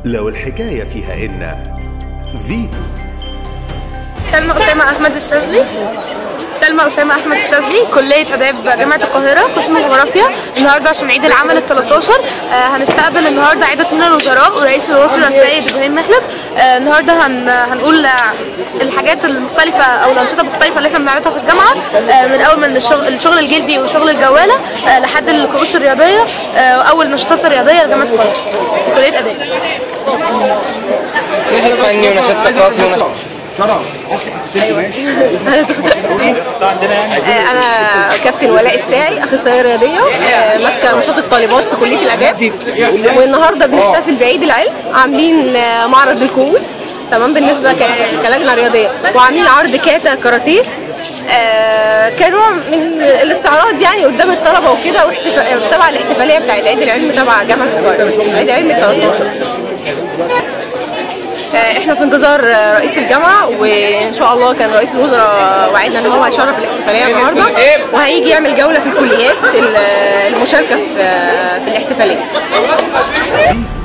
لو الحكاية فيها إن فيتو سلمى أسامة أحمد الشاذلي سلمى أسامة أحمد الشاذلي كلية آداب جامعة القاهرة قسم جغرافيا النهاردة عشان عيد العمل ال 13 آه هنستقبل النهاردة عدة من الوزراء ورئيس الوزراء السيد إبراهيم محلب آه النهاردة هن هنقول آه، الحاجات المختلفة أو الأنشطة المختلفة اللي احنا بنعرضها في الجامعة آه من أول من الشغل, الشغل الجلدي وشغل الجوالة آه لحد الكؤوس الرياضية آه وأول النشاطات الرياضية لجامعة القاهرة كلية آداب نشاط فني ونشاط ثقافي ونشاط آه، انا كابتن ولاء الساعي اخصائيه رياضيه آه، ماسكه نشاط الطالبات في كليه الاداب والنهارده بنحتفل بعيد العلم عاملين آه، معرض الكؤوس تمام بالنسبه ك- كلجنه رياضيه وعاملين عرض كاتا كاراتيه آه، كنوع من الاستعراض يعني قدام الطلبه وكده واحتفا- تبع الاحتفاليه بتاعت عيد العلم تبع جامعه القاهره عيد العلم ال 13 آه، احنا في انتظار آه، رئيس الجامعه وان شاء الله كان رئيس الوزراء وعدنا ان هو هيشرف الاحتفاليه النهارده وهيجي يعمل جوله في الكليات ال- المشاركه في في الاحتفاليه فيتو